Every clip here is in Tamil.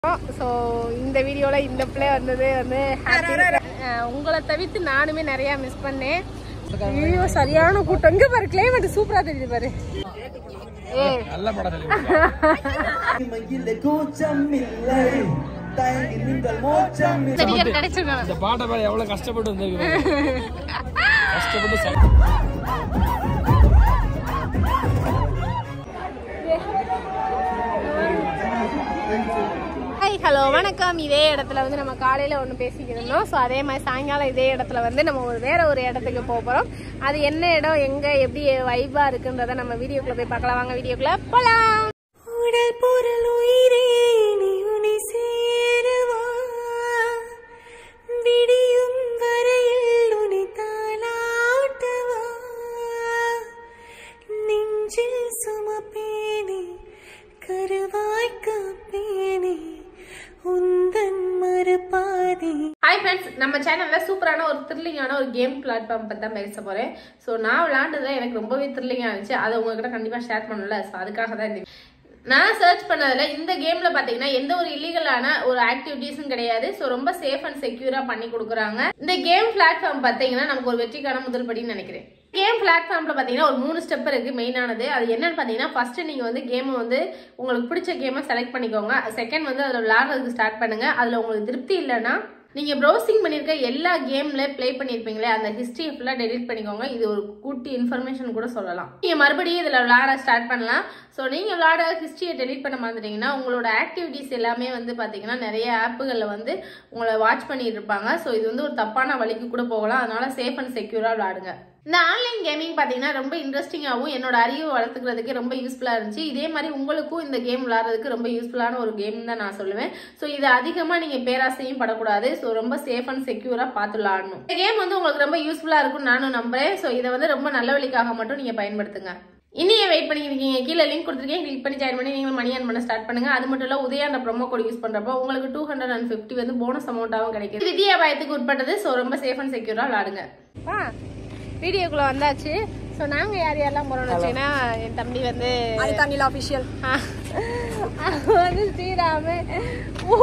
ஸோ இந்த வீடியோவில் இந்த பிள்ளை வந்தது வந்து happy. அஹ் உங்களை தவிர்த்து நானுமே நிறையா மிஸ் பண்ணேன் ஐயோ சரியான கூட்டம் இங்கே பாரு கிளைமேட் சூப்பராக தெரியுது பாரு ஏய் நல்ல படம் சொல்லி மயிலே கூச்சமில்லை தயங்கி நீங்கள் மோச்சமில்லை டிக்கெட் கிடைச்சிருக்கணும் இந்த பாட்டை பாரு எவ்வளவு கஷ்டப்பட்டு வந்திருக்கு பாரு. கஷ்டப்பட்டு சை- ஹாய் ஹலோ வணக்கம் இதே இடத்துல வந்து நம்ம காலையில் ஒன்று பேசிக்கிருந்தோம் ஸோ அதே மாதிரி சாயங்காலம் இதே இடத்துல வந்து நம்ம ஒரு வேற ஒரு இடத்துக்கு போக போகிறோம் அது என்ன இடம் எங்கே எப்படி வைபாக இருக்குன்றதை நம்ம வீடியோக்குள்ளே போய் பார்க்கலாம் வாங்க வீடியோக்குள்ளே போகலாம் உடல் பொருள் உயிரே நீ உனை சேரவா விடியும் வரையில் உனை தாளாட்டவா நெஞ்சில் சுமப்பேனே கருவாய் காப்பேனே உந்தன் மறுபாதி ஹாய் ஃப்ரெண்ட்ஸ் நம்ம சேனலில் சூப்பரான ஒரு த்ரில்லிங்கான ஒரு கேம் பிளாட்ஃபார்ம் பற்றி தான் பேச போகிறேன் ஸோ நான் விளாண்டதுல எனக்கு ரொம்பவே த்ரில்லிங்காக இருந்துச்சு அதை உங்ககிட்ட கண்டிப்பாக ஷேர் பண்ணல ஸோ அதுக்காக தான் இந்த நான் சர்ச் பண்ணதுல இந்த கேம்ல பாத்தீங்கன்னா எந்த ஒரு இல்லீகலான ஒரு ஆக்டிவிட்டிஸும் கிடையாது ஸோ ரொம்ப சேஃப் அண்ட் செக்யூரா பண்ணி கொடுக்குறாங்க இந்த கேம் பிளாட்ஃபார்ம் பாத்தீங்கன்னா நமக்கு ஒரு வெற்றிக்கான முதல் படின்னு நினைக்கிறேன் கேம் பிளாட்ஃபார்ம்ல பாத்தீங்கன்னா ஒரு மூணு ஸ்டெப் இருக்கு மெயினானது அது என்னன்னு பாத்தீங்கன்னா ஃபர்ஸ்ட் நீங்க வந்து கேம் வந்து உங்களுக்கு பிடிச்ச கேமை செலக்ட் பண்ணிக்கோங்க செகண்ட் வந்து அதுல விளையாடுறதுக்கு ஸ்டார்ட் பண்ணுங்க அதுல உங்களுக்கு திருப்தி இல்லைன்னா நீங்க ப்ரௌசிங் பண்ணிருக்க எல்லா கேம்ல ப்ளே பண்ணிருப்பீங்களே அந்த ஹிஸ்டரியை ஃபுல்லா டெலீட் பண்ணிக்கோங்க இது ஒரு குட்டி இன்ஃபர்மேஷன் கூட சொல்லலாம் நீங்க மறுபடியும் இதுல விளையாட ஸ்டார்ட் பண்ணலாம் ஸோ நீங்க விளையாட ஹிஸ்டரியை டெலீட் பண்ண மறந்துட்டீங்கன்னா உங்களோட ஆக்டிவிட்டிஸ் எல்லாமே வந்து பாத்தீங்கன்னா நிறைய ஆப்புகள்ல வந்து உங்களை வாட்ச் பண்ணிட்டு இருப்பாங்க ஸோ இது வந்து ஒரு தப்பான வழிக்கு கூட போகலாம் அதனால சேஃப் அண்ட் செக்யூரா விளையாடுங்க இந்த ஆன்லைன் கேமிங் பார்த்தீங்கன்னா ரொம்ப இன்ட்ரெஸ்டிங்காகவும் என்னோட அறிவு வளர்த்துக்கிறதுக்கு ரொம்ப யூஸ்ஃபுல்லாக இருந்துச்சு இதே மாதிரி உங்களுக்கும் இந்த கேம் விளையாடுறதுக்கு ரொம்ப யூஸ்ஃபுல்லான ஒரு கேம் தான் நான் சொல்லுவேன் ஸோ இது அதிகமாக நீங்கள் பேராசையும் படக்கூடாது ஸோ ரொம்ப சேஃப் அண்ட் செக்யூராக பார்த்து விளாடணும் இந்த கேம் வந்து உங்களுக்கு ரொம்ப யூஸ்ஃபுல்லாக இருக்கும்னு நானும் நம்புறேன் ஸோ இதை வந்து ரொம்ப நல்ல வழிக்காக மட்டும் நீங்கள் பயன்படுத்துங்க இனியே வெயிட் பண்ணிருக்கீங்க கீழே லிங்க் கொடுத்துருக்கேன் கிளிக் பண்ணி ஜாயின் பண்ணி நீங்கள் மணி earn பண்ண ஸ்டார்ட் பண்ணுங்க அது மட்டும் இல்ல உதயா அந்த ப்ரோமோ கோட் யூஸ் பண்றப்போ உங்களுக்கு டூ ஹண்ட்ரட் அண்ட் ஃபிஃப்டி வந்து போனஸ் அமௌண்ட்டாகவும் கிடைக்குது இது வித்தியாபாயத்துக்கு உட்பட்டது ஸோ ரொம்ப சேஃப் அண்ட் செக்யூரா விளாடுங்க வீடியோக்குள்ள வந்தாச்சு ஸோ நாங்க யார் யாரெல்லாம் போறோம்னு வச்சீங்கன்னா என் தம்பி வந்து அனிதா அபிஷியல் வந்து ஸ்ரீராமு ஓ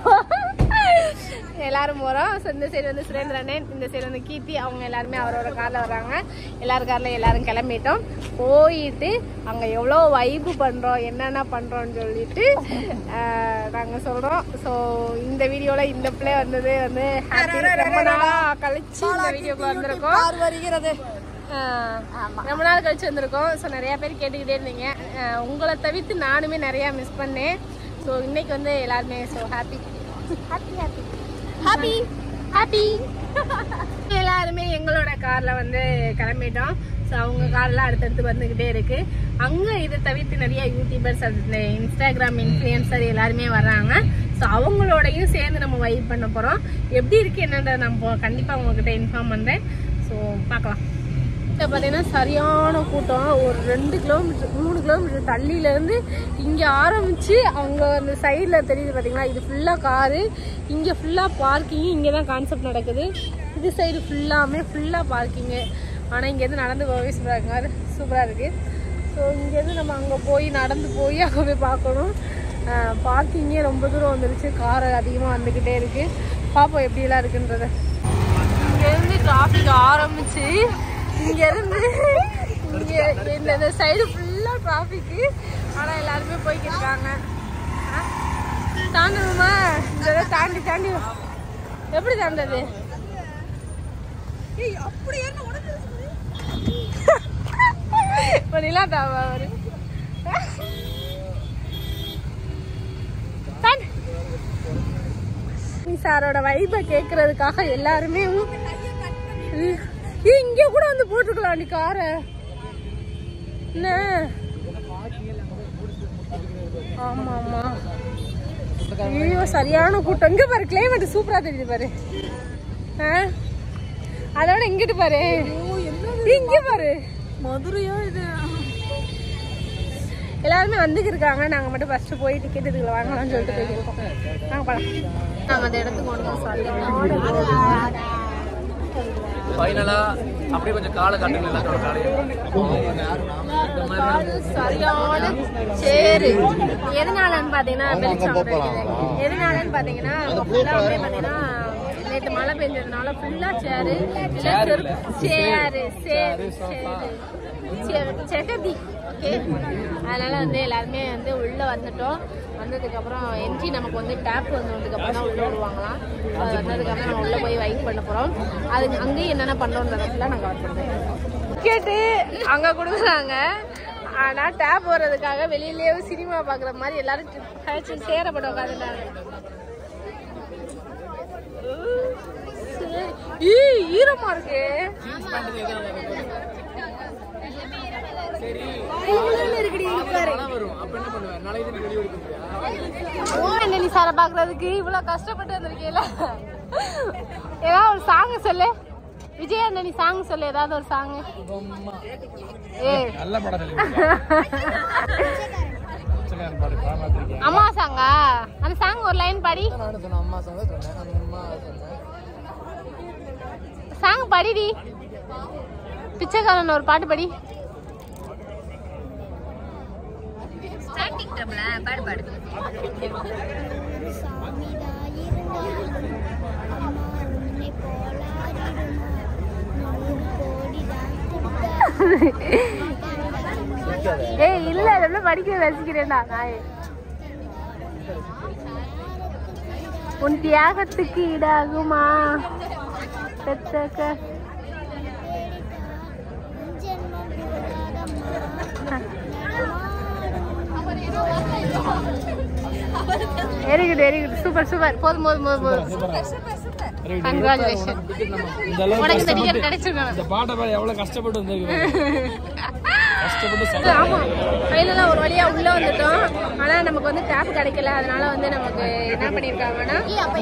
எல்லாரும் போகிறோம் ஸோ இந்த சைடு வந்து சுரேந்திரனே இந்த சைடு வந்து கீர்த்தி அவங்க எல்லாருமே அவரோட காரில் வர்றாங்க எல்லாரும் காரில் எல்லாரும் கிளம்பிட்டோம் போயிட்டு அங்கே எவ்வளோ வைப்பு பண்ணுறோம் என்னென்ன பண்ணுறோம்னு சொல்லிட்டு நாங்கள் சொல்கிறோம் ஸோ இந்த வீடியோவில் இந்த பிள்ளை வந்தது வந்து happy. ரொம்ப நாளாக கழிச்சு இந்த வீடியோக்கு வந்திருக்கோம் வருகிறது ஆஹ் ரொம்ப நாள் கழிச்சு வந்திருக்கோம் ஸோ நிறைய பேர் கேட்டுக்கிட்டே இருந்தீங்க ஆஹ் உங்களை தவிர்த்து நானுமே நிறையா மிஸ் பண்ணேன் ஸோ இன்னைக்கு வந்து எல்லாருமே so happy happy happy happy happy எல்லாருமே எங்களோட கார்ல வந்து கிளம்பிட்டோம் ஸோ அவங்க கார்லாம் அடுத்தடுத்து வந்துக்கிட்டே இருக்கு அங்கே இதை தவிர்த்து நிறைய யூடியூபர்ஸ் அந்த இன்ஸ்டாகிராம் இன்ஃப்ளூயன்சர் எல்லாருமே வர்றாங்க ஸோ அவங்களோடையும் சேர்ந்து நம்ம வைப் பண்ண போகிறோம் எப்படி இருக்கு என்னன்றதை நம்ம கண்டிப்பாக உங்ககிட்ட இன்ஃபார்ம் பண்ணுறேன் ஸோ பார்க்கலாம் இப்போ பார்த்தீங்கன்னா சரியான கூட்டம் ஒரு ரெண்டு கிலோமீட்டர் மூணு கிலோமீட்டர் தள்ளியிலேருந்து இங்கே ஆரம்பித்து அங்கே அந்த சைடில் தெரியுது பார்த்தீங்களா இது ஃபுல்லாக காரு இங்கே ஃபுல்லாக பார்க்கிங் இங்கே தான் கான்செப்ட் நடக்குது இது சைடு ஃபுல்லாமே ஃபுல்லாக பார்க்கிங்கு ஆனால் இங்கேருந்து நடந்து போகவே சூப்பராக இருக்குங்க சூப்பராக இருக்குது ஸோ இங்கேருந்து நம்ம அங்கே போய் நடந்து போய் அங்கே போய் பார்க்கணும் பார்க்கிங்கே ரொம்ப தூரம் வந்துருச்சு கார் அதிகமாக வந்துக்கிட்டே இருக்குது பார்ப்போம் எப்படிலாம் இருக்குன்றத இங்கேருந்து டிராஃபிக் ஆரம்பிச்சு இங்கேருந்து இங்கே இந்த இந்த சைடு ஃபுல்லாக டிராஃபிக்கு ஆனால் எல்லாருமே போய்க்கிட்டு இருக்காங்க ஆ? தாண்டணுமா இந்த இதை தாண்டி தாண்டி எப்படி தாண்டது இப்போ நிலா தாவா அவரு தாண்டு சாரோட வைபை கேட்கறதுக்காக எல்லாருமே ஏய், இங்க கூட வந்து போட்டுக்கலாம் நீ காரை என்ன ஆமா ஆமா ஐயோ சரியான கூட்டம் இங்க பாரு கிளைமேட் சூப்பரா தெரியுது பாரு ஆ? அதோட இங்கிட்டு பாரு இங்க பாரு மதுரையா இது எல்லாருமே வந்துக்கு இருக்காங்க நாங்க மட்டும் ஃபர்ஸ்ட் போய் டிக்கெட் இதுல வாங்கலாம்னு சொல்லிட்டு போயிருக்கோம் நாங்க போலாம் நாங்க அந்த இடத்துக்கு ஒன்று ஃபைனலா அப்படியே கொஞ்சம் காலை காட்டுங்க எல்லாத்தோட காலையும் சரியான சேரு எதனாலன்னு பாத்தீங்கன்னா வெளிச்சம் கிடைக்குது. எதனாலன்னு பாத்தீங்கன்னா ஃபுல்லா அப்படியே பாத்தீங்கன்னா நேற்று மழை பெஞ்சதுனால ஃபுல்லா சேரு சேரு சேரு சேரு சேரு செகதி ஓகே அதனால வந்து எல்லாருமே வந்து உள்ள வந்துட்டோம் வந்ததுக்கு அப்புறம் என்ட்ரி நமக்கு வந்து டேப் வந்ததுக்கு அப்புறம் தான் உள்ள விடுவாங்களாம் அது வந்ததுக்கு அப்புறம் நம்ம உள்ள போய் வெயிட் பண்ண போறோம் அது அங்கேயும் என்னென்ன பண்றோன்றதை ஃபுல்லா நாங்கள் வந்துருக்கோம் கேட்டு அங்க கொடுக்குறாங்க ஆனா டேப் வர்றதுக்காக வெளியிலேயே சினிமா பாக்குற மாதிரி எல்லாரும் கழிச்சு சேரப்பட உட்காந்துட்டாங்க ஈரமா இருக்கு குளுகுளுன்னு இருக்குடி, இங்க பாரு. வரும் அப்ப என்ன பண்ணுவேன் நாளைக்கு தான் வெளியே எடுக்க ஓ, ஆண்டனி சாரை பாக்குறதுக்கு இவ்வளவு கஷ்டப்பட்டு வந்திருக்கீல ஏதாவது ஒரு சாங் சொல்லு விஜய் ஆண்டனி சாங் சொல்லு ஏதாவது ஒரு சாங் ஏய் நல்ல படம் சொல்லி பிச்சைக்காரன் பாடு படம் பார்த்துருக்கேன் அம்மா சாங்கா அந்த சாங் ஒரு லைன் பாடி நானும் சொன்னேன் அம்மா சொன்னேன் சொன்னேன் அந்த அம்மா சொன்னேன் சாங் படிடி பிச்சைக்காரன் ஒரு பாட்டு படி ஏய் இல்ல எவ்வளவு படிக்க ரசிக்கிறேன்டா நாயே உன் தியாகத்துக்கு ஈடாகுமா பெத்தக்க very good very good super super போதும் போதும் போதும் போதும் கங்க்ராச்சுலேஷன் இந்த அளவுக்கு உனக்கு இந்த கஷ்டப்பட்டு டிக்கெட் கிடைச்சிருக்கணும் இந்த பாட்டை பாடி எவ்வளவு கஷ்டப்பட்டு வந்திருக்கு கஷ்டப்பட்டு சண்டை ஆமா ஃபைனலாக ஒரு வழியா உள்ள வந்துட்டோம் ஆனா நமக்கு வந்து டேப் கிடைக்கல அதனால வந்து நமக்கு என்ன பண்ணிருக்காங்கன்னா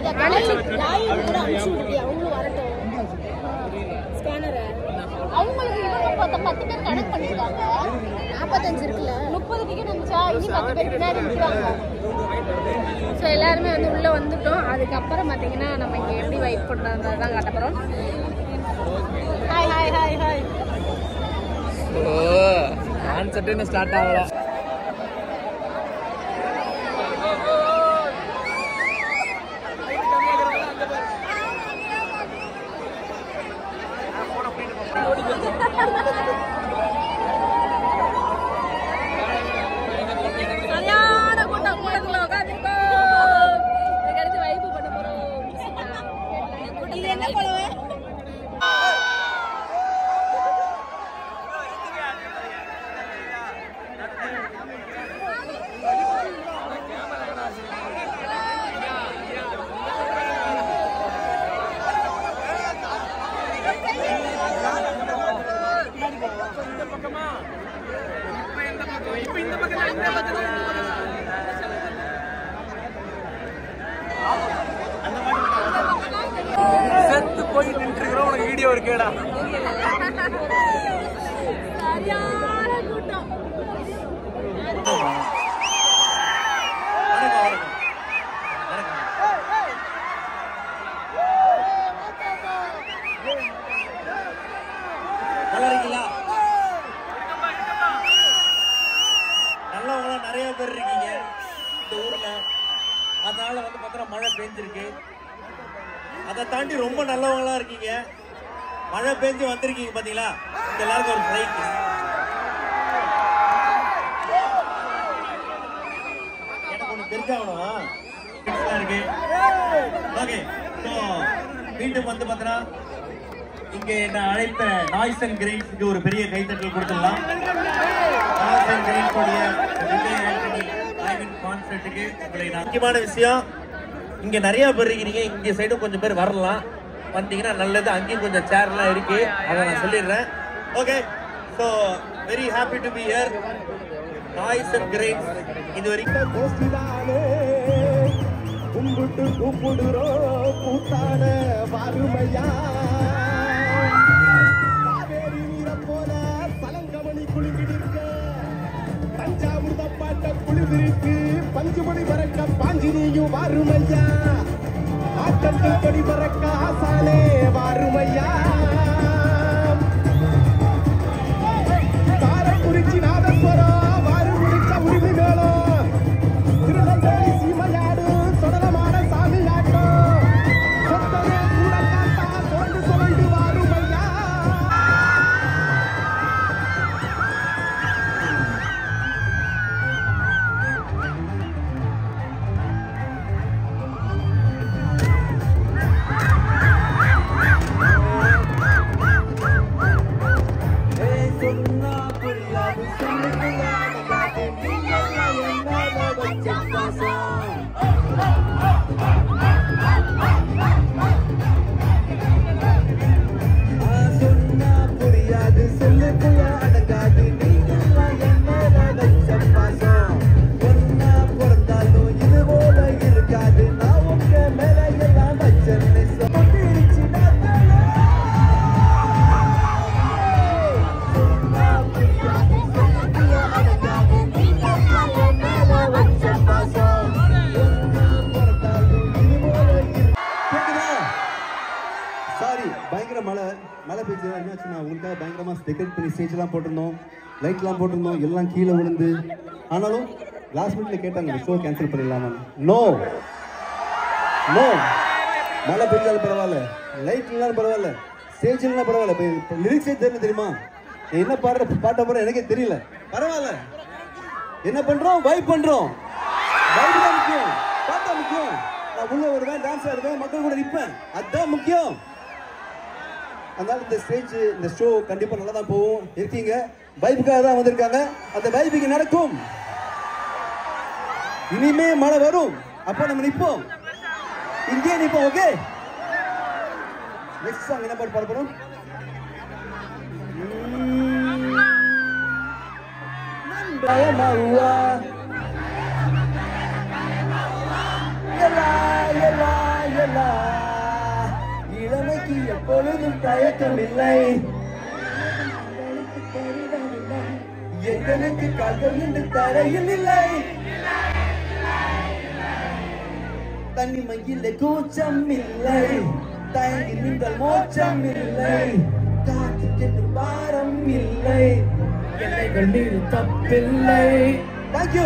அவங்களுக்கு இவங்க பத்து பத்து பேர் கணக்கு பண்ணிருக்காங்க நாற்பத்தஞ்சு இருக்குல்ல முப்பது டிக்கெட் இருந்துச்சா இனி பத்து பேர் பின்னாடி நிற்கிறாங்க ஸோ எல்லாருமே வந்து உள்ள வந்துட்டோம் அதுக்கப்புறம் பார்த்தீங்கன்னா நம்ம இங்கே எப்படி வெயிட் பண்ணுறது தான் காட்ட போகிறோம் ஹாய் ஹாய் ஹாய் ஹாய் ஓ கான்செப்ட் இன்னும் ஸ்டார்ட் ஆகல சரியான கூட்டம் கூட்டத்துல உட்காந்துருக்கோம் இதுக்கடுத்து வைப்பு பண்ண போறோம் இது என்ன புடவை செத்து போய் நின்றுக்கிறோம் உனக்கு வீடியோ இருக்கேடா சரியான கூட்டம் நல்லா இருக்கீங்களா நல்லவங்களாம் நிறைய பேர் இருக்கீங்க இந்த ஊர்ல அதனால வந்து பார்த்தா மழை பெஞ்சிருக்கு அதை தாண்டி ரொம்ப நல்லவங்களா இருக்கீங்க மழை பெஞ்சு வந்திருக்கீங்க பாத்தீங்களா உங்க எல்லாருக்கும் ஒரு ஃப்ளைட் எனக்கு ஒண்ணு தெரிஞ்சாகணும் இருக்கு ஓகே ஸோ மீண்டும் வந்து பார்த்தீங்கன்னா இங்கே என்ன அழைத்த நாய்ஸ் அண்ட் கிரெயின்ஸ்க்கு ஒரு பெரிய கைத்தட்டல் கொடுத்துடலாம் நாய்ஸ் அண்ட் கிரெயின்ஸ் உடைய விஜய் ஆண்டனி லைவின் கான்சர்ட்டுக்கு உங்களை நான் முக்கியமான விஷயம் இங்க நிறைய பேர் இருக்கிறீங்க இங்க சைடும் கொஞ்சம் பேர் வரலாம் வந்தீங்கன்னா நல்லது அங்கேயும் கொஞ்சம் சேர்லாம் இருக்கு அதை நான் சொல்லிடுறேன் okay so very happy to be here noise and grains இது வரைக்கும் கும்பிட்டு கூப்பிடுறோம் கூத்தான வாருமையா காவேரி நீரம் போல பழங்கமணி குளிர்ந்திருக்க பஞ்சாமிர்த பாட்ட குளிர்ந்திருக்கு பஞ்சுமணி பறக்க பாஞ்சி நீயும் வாருமையா ஆட்டத்தில் கொடி பறக்க ஆசானே வாருமையா மழை பெஞ்சு என்னாச்சு நான் உங்களுக்காக பயங்கரமா டெக்கரேட் பண்ணி ஸ்டேஜ்லாம் போட்டிருந்தோம் லைட்லாம் போட்டிருந்தோம் எல்லாம் கீழே விழுந்து ஆனாலும் லாஸ்ட் மினிட்ல கேட்டாங்க ஷோ கேன்சல் பண்ணிடலாமா நோ நோ மழை பெஞ்சாலும் பரவாயில்ல லைட் இல்லாலும் பரவாயில்ல ஸ்டேஜ் இல்லைனா பரவாயில்ல இப்போ லிரிக்ஸே தெரியல தெரியுமா நீ என்ன பாடுற பாட்ட போற எனக்கே தெரியல பரவாயில்ல என்ன பண்றோம் வைப் பண்றோம் வைப் தான் முக்கியம் பாட்டா முக்கியம் நான் உள்ள வருவேன் டான்ஸ் ஆடுவேன் மக்கள் கூட நிற்பேன் அதுதான் முக்கியம் அதனால இந்த ஸ்டேஜ் இந்த ஷோ கண்டிப்பா நல்லா தான் போகும் இருக்கீங்க வைப்புக்காக தான் வந்திருக்காங்க அந்த வைப்புக்கு நடக்கும் இனிமே மழை வரும் அப்போ நம்ம நிற்போம் இங்கே நிற்போம் ஓகே நெக்ஸ்ட் சாங் என்ன பாட்டு பாட போறோம் பயமாவா எல்லா எல்லா எல்லா இளமைக்கு எப்பொழுதும் தயக்கமில்லை எங்களுக்கு கால்கள் என்று தரையில் இல்லை தனிமையில் கூச்சம் இல்லை தயங்கி நீங்கள் மோட்சம் இல்லை காத்து கெட்டு பாரம் இல்லை எல்லைகள் மீது தப்பில்லை தேங்க்யூ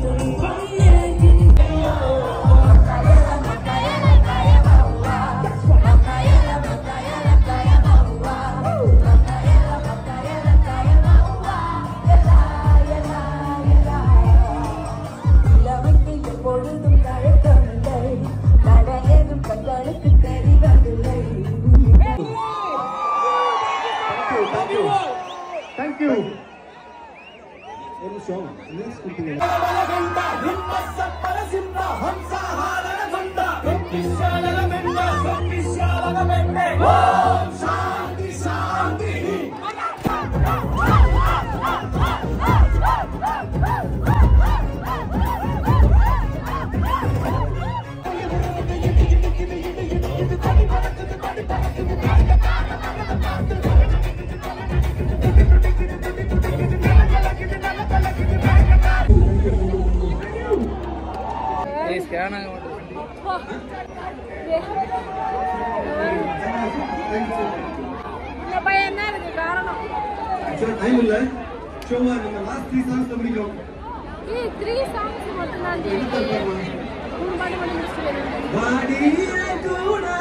எப்பொழுதும் தயக்கமில்லை தடையேதும் கண்களுக்கு தெரிவதில்லை தேங்க்யூ தேங்க்யூ ஒரு நிமிஷம் லிரிக்ஸ் கொடுத்தீங்க ஸ்கேன் ஆக மாட்டேங்குது இந்த பையன் என்ன இருக்கு காரணம் டைம் இல்ல ஷோவா நம்ம லாஸ்ட் த்ரீ சாங்ஸ் முடிக்கிறோம் ஏய் த்ரீ சாங்ஸ் மட்டும் தான் மூணு பாட்டு மட்டும் முடிச்சுட்டு போயிருந்தேன் வாடியே தூணா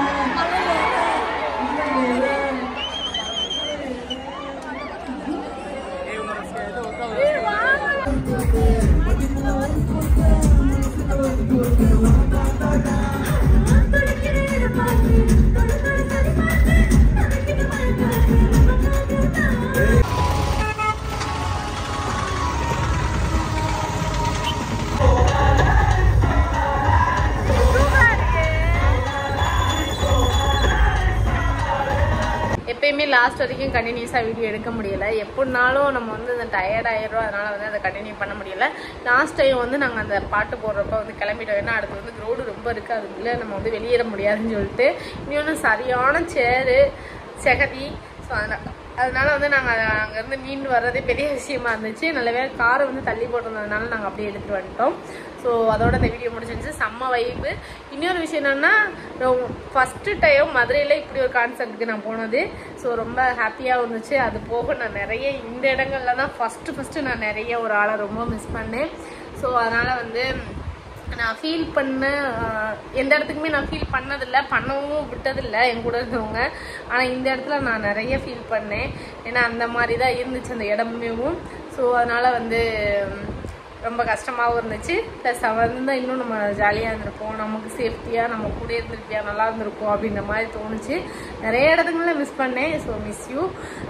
எப்பயுமே லாஸ்ட் வரைக்கும் கண்டினியூஸாக வீடியோ எடுக்க முடியல எப்படினாலும் நம்ம வந்து அந்த டயர்ட் ஆயிடுறோம் அதனால வந்து அதை கண்டினியூ பண்ண முடியல லாஸ்ட் டைம் வந்து நாங்கள் அந்த பாட்டு போடுறப்ப வந்து கிளம்பிட்டோம் ஏன்னா அடுத்து வந்து க்ரௌடு ரொம்ப இருக்குது அதுக்குள்ளே நம்ம வந்து வெளியேற முடியாதுன்னு சொல்லிட்டு இன்னொன்று சரியான சேரு செகதி ஸோ அதனால் அதனால வந்து நாங்கள் அங்கேருந்து மீண்டு வர்றதே பெரிய விஷயமா இருந்துச்சு நல்ல வேளை காரை வந்து தள்ளி போட்டிருந்ததுனால நாங்கள் அப்படியே எடுத்துகிட்டு வந்துட்டோம் ஸோ அதோட இந்த வீடியோ முடிச்சிருந்துச்சு செம்ம வைப்பு இன்னொரு விஷயம் என்னென்னா ஃபஸ்ட்டு டைம் மதுரையில் இப்படி ஒரு கான்செப்ட்டுக்கு நான் போனது ஸோ ரொம்ப ஹாப்பியாக இருந்துச்சு அது போக நான் நிறைய இந்த இடங்கள்ல தான் ஃபஸ்ட்டு ஃபஸ்ட்டு நான் நிறைய ஒரு ஆளை ரொம்ப மிஸ் பண்ணேன் ஸோ அதனால் வந்து நான் ஃபீல் பண்ண ஆஹ், எந்த இடத்துக்குமே நான் ஃபீல் பண்ணதில்லை பண்ணவும் விட்டதில்லை என் கூட இருந்தவங்க ஆனால் இந்த இடத்துல நான் நிறைய ஃபீல் பண்ணேன் ஏன்னா அந்த மாதிரி தான் இருந்துச்சு அந்த இடமேவும் ஸோ அதனால் வந்து உம், ரொம்ப கஷ்டமாகவும் இருந்துச்சு ப்ளஸ் அவன் இருந்தால் இன்னும் நம்ம ஜாலியாக இருந்திருப்போம் நமக்கு சேஃப்டியாக நம்ம கூட இருந்திருப்பியா நல்லா இருந்திருக்கும் அப்படின்ற மாதிரி தோணுச்சு நிறைய இடத்துங்களில் மிஸ் பண்ணேன் ஸோ மிஸ் யூ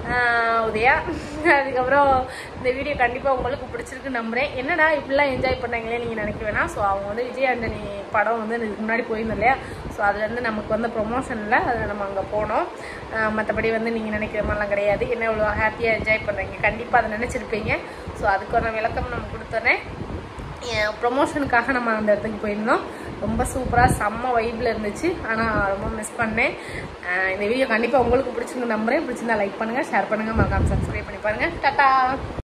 உதயா அதுக்கப்புறம் இந்த வீடியோ கண்டிப்பாக உங்களுக்கு பிடிச்சிருக்கு நம்புறேன் என்னடா இப்படிலாம் என்ஜாய் பண்ணாங்களே நீங்கள் நினைக்க வேணாம் ஸோ அவங்க வந்து விஜய் ஆண்டனி படம் வந்து இதுக்கு முன்னாடி போயிருந்தோம் இல்லையா ஸோ அதுலேருந்து நமக்கு வந்து ப்ரொமோஷனில் அதில் நம்ம அங்கே போனோம் மற்றபடி வந்து நீங்கள் நினைக்கிற மாதிரிலாம் கிடையாது என்ன இவ்வளோ ஹாப்பியாக என்ஜாய் பண்ணுறீங்க கண்டிப்பாக அதை நினச்சிருப்பீங்க ஸோ அதுக்கான விளக்கம் நம்ம கொடுத்துறேன் ப்ரொமோஷனுக்காக நம்ம அந்த இடத்துக்கு போயிருந்தோம் ரொம்ப சூப்பராக செம்ம வைப்பில் இருந்துச்சு ஆனால் ரொம்ப மிஸ் பண்ணேன் அஹ் இந்த வீடியோ கண்டிப்பாக உங்களுக்கு பிடிச்சிருந்து நம்புறேன் பிடிச்சிருந்தா லைக் பண்ணுங்கள் ஷேர் பண்ணுங்கள் மறக்காம சப்ஸ்கிரைப் பண்ணி பாருங்கள் டாட்டா